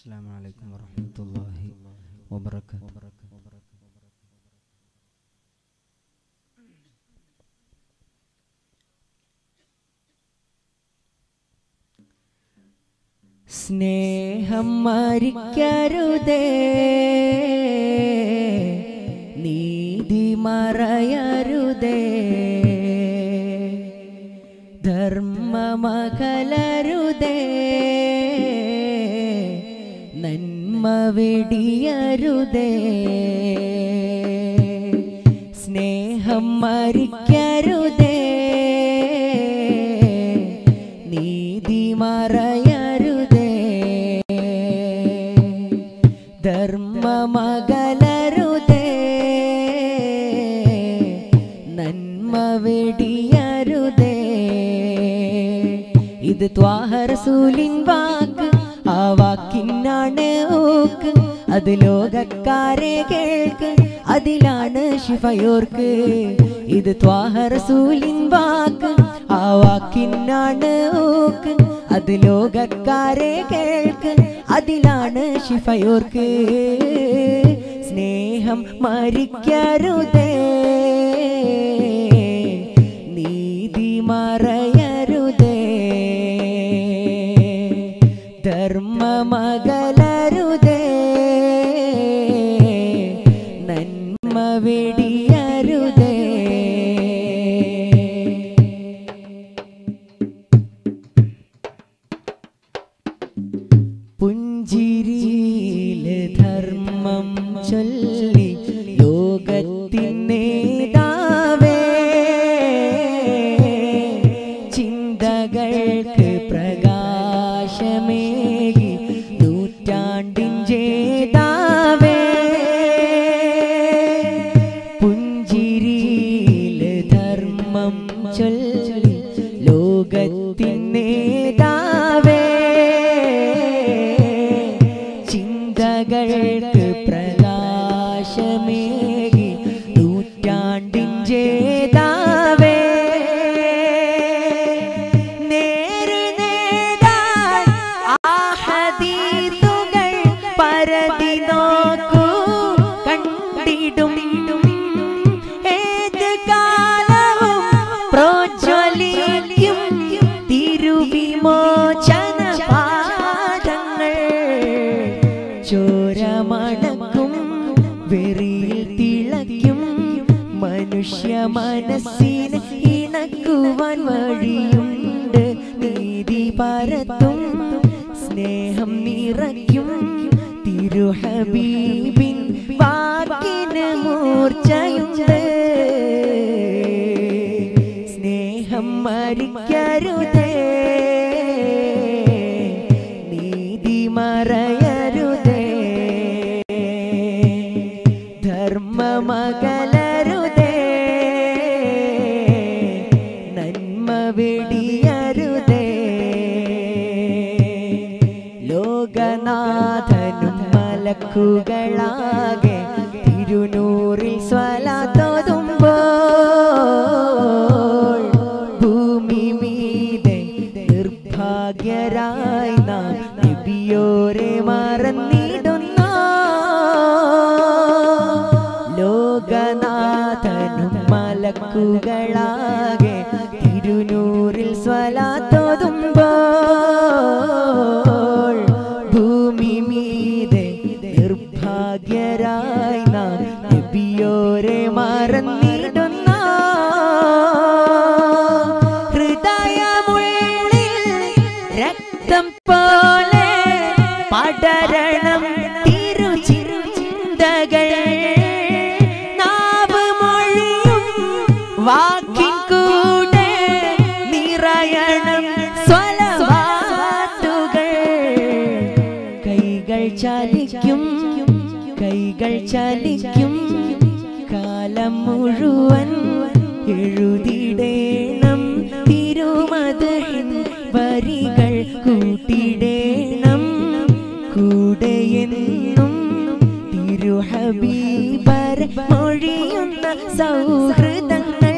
السلام عليكم ورحمة الله وبركاته സ്നേഹം മരിക്കരുതേ നീതി മറയരുതേ ധർമ്മമകലരുതേ നന്മ വെടിയരുതേ സ്നേഹം മരിക്കരുതേ നീതി മറയരുതേ ധർമ്മമകലരുതേ നന്മ വെടിയരുതേ ഇത് ത്വാഹറസൂലിൻ വാക്ക് ആ വാക്കിനാണ് ഊക്ക് അത് ലോകക്കാരെ കേൾക്ക് അതിലാണ് ശിഫയോർക്ക് ഇത് ത്വാഹറസൂലിൻ വാക്ക് ആ വാക്കിനാണ് ഊക്ക് അത് ലോകക്കാരെ കേൾക്ക് അതിലാണ് ശിഫയോർക്ക് സ്നേഹം മരിക്കരുതേ നീതി മറയരുതേ ധർമ്മമകലരുതേ നന്മ വെടിയരുതേ പുഞ്ചിരിയിലെ ധർമ്മം ചൊല്ലി ലോകത്തിനേതാവേ ചിന്തകൾക്ക് പ്രകാശമേകി നൂറ്റാണ്ടിൻ ജേതാവേ പുഞ്ചിരിയിലെ ധർമ്മം ചൊല്ലി ലോകത്തിനേതാവേ ചിന്തകൾക്ക് പ്രകാശമേകി നൂറ്റാണ്ടിൻ ജേതാവേ നേര് നേടാൻ ആ ഹദീസുകൾ പരതി നോക്കൂ കണ്ടിടും ഏത് കാലവും പ്രോജ്വലിക്കും തിരുവിമോചന പാദങ്ങൾ ചോരമടക്കും വെറിയിൽ തിളയ്ക്കും മനുഷ്യ മനസ്സിന് ഇണക്കുവാൻ വഴിയുണ്ട് നീതി പരത്തും സ്നേഹം നിറയ്ക്കും തിരുഹബീബിൻ വാക്കിന് മൂർച്ചയുണ്ട് സ്നേഹം മരിക്കരുതേ നീതി മറയരുതേ ധർമ്മമകലരുതേ നന്മ വെടിയരുതേ ലോകനാഥനും മലക്കുകളാകെ തിരുനൂറിൽ സ്വലാത്തോതുമ്പോൾ ഭൂമി മീതെ നിർഭാഗ്യരായി നാം നബിയോരെ മറന്നിടുന്നു ലോകനാഥനും മലക്കുകളാകെ തിരുനൂറിൽ സ്വലാത്തോതുമ്പോൾ ഭൂമി മീതെ നിർഭാഗ്യരായി നാം നബിയോരെ മറന്നിടുന്നു ഹൃദയമുള്ളിൽ രക്തം പോലെ പടരണം തിരുചിന്തകൾ നാവ് മൊഴിയും വാക്കിൻ കൂടെ നിറയണം സ്വലവാത്തുകൾ കൈകൾ ചലിക്കും കൈകൾ ചലിക്കും കാലം മുഴുവൻ എഴുതിടേണം തിരുമതഹിൻ വരികൾ കൂട്ടിടേണം കൂടെ എന്നും തിരുഹബീബർ മൊഴിയുന്ന സൗഹൃദങ്ങൾ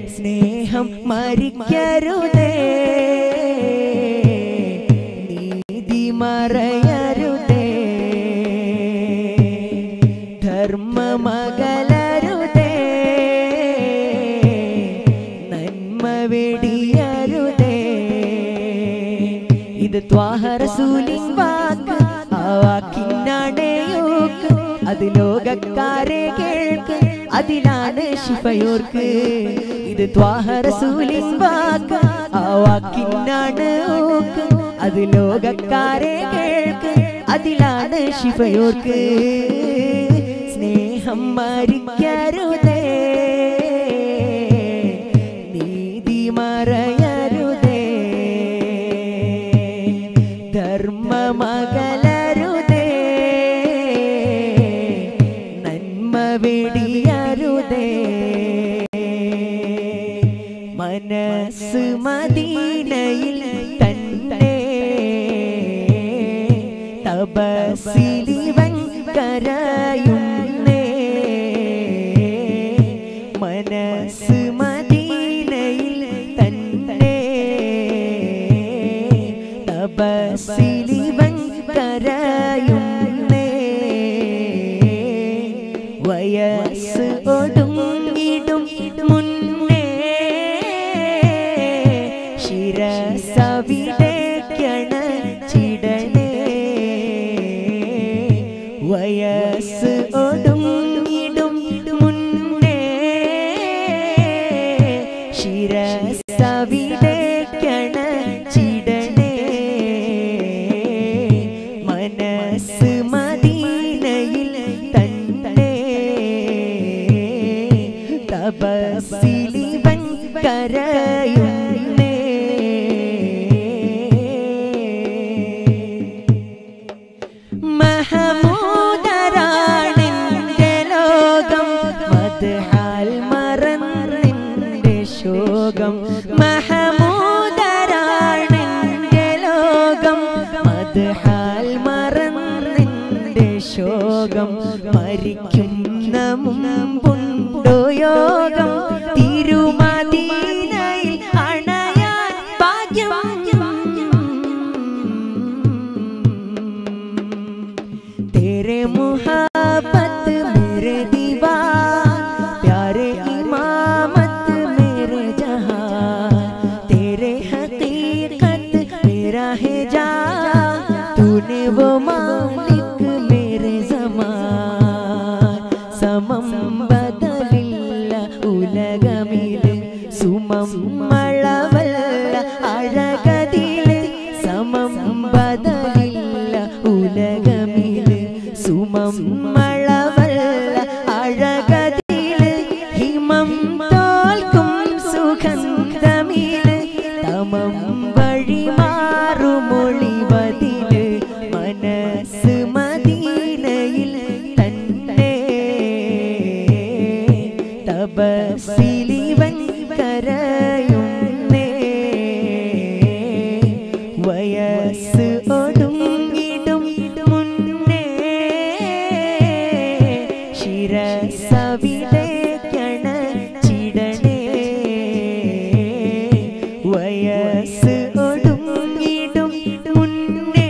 സ്നേഹം മരിക്കരുതേ ത്വാഹറസൂലിൻ വാക്ക് ആ വാക്കിനാടേയോക്ക് അത് ലോകക്കാരെ കേൾക്ക് അതിലാണ് ശിഫയോർക്ക് ഇത് ത്വാഹറസൂലിൻ വാക്ക് ആ വാക്കിനാണ് ഓക്ക് അത് ലോകക്കാരെ കേൾക്ക് അതിലാണ് ശിഫയോർക്ക് സ്നേഹം മരിക്കരുതേ നീതി മറയരുതേ ധർമ്മമകലരുതേ നന്മ വെടിയരുതേ മനസ്സ് മദീനയിൽ തന്നെ തപസിലിവൻ കരയുന്നേ മനസ്സ് മദീനയിൽ തന്നെ തപസിലിവൻ കരയുന്നേ വയസ്സ് ഒടുങ്ങിടും മുന്നേ ശിരസവിടേക്കണ ചിടണേ വയസ്സ് ഒടുങ്ങിടും മുന്നേ ശിരസവിടേക്കണ ചിടണേ മനസ്സ് മദീനയിൽ തന്നെ തപസിലിവൻ കരയുന്നേ മഹമൂദരാണെന്റെ ലോകം മദ്ഹാൽ മറന്നിന്റെ ശോകം മഹമൂദരാണെന്റെ ലോകം മദ്ഹാൽ മറന്നിന്റെ ശോകം മരിക്കുന്ന മുമ്പുണ്ടോ യോഗം തിരുമദീനയിൽ അണയാൻ ഭാഗ്യം तेरे मुहब्बत मेरे दीवार प्यारे इमामत मेरे जहां तेरे हकीकत मेरा है जान तूने वो मालिक मेरे जमान സമം ബദലില്ല ഉലകമില് സുമം മഴവല്ല അഴകതില് സമം ബദലില്ല ഉലകമില് സുമം മഴവല്ല അഴകതില് ഹിമം തോൽക്കും സുഗന്ധമില് തമം വഴി മാറുമൊളിവതില് മനസ്സ് മദീനയിൽ തന്നെ തപസിലിവൻ കരയുന്നേ വയസ്സ് ഒടുങ്ങിടും മുന്നേ ശിരസവിടേക്കണ ചിടണേ വയസ്സ് ഒടുങ്ങിടും മുന്നേ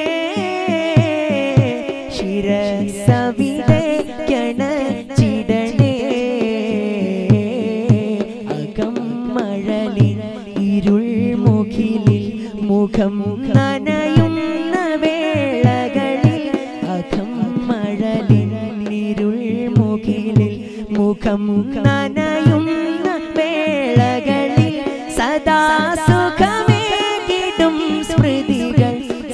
ശിരസവിടേക്കണ ചിടണേ അകം മഴലിൽ ഇരുൾ മുഖിലിൽ മുഖം നനയുന്ന വേളകളിൽ അകം മഴലിൽ ഇരുൾ മുഖിലിൽ മുഖം നനയുന്ന വേളകളിൽ സദാ സുഖമേകിടും സ്മൃതികൾ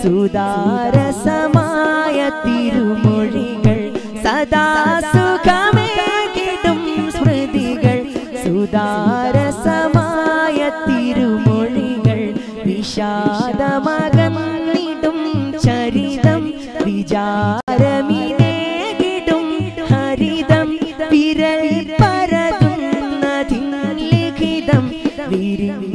സുതാരസമായ തിരുമൊഴികൾ സദാ സുഖമേകിടും സ്മൃതികൾ സുതാരസമായ തിരുമൊഴികൾ വിഷാദമകന്നിടും ചരിതം വിചാരമിനേകിടും ഹരിതം വിരൽ പരതുന്നതിൻ ലിഖിതം വിരിഞ്ഞ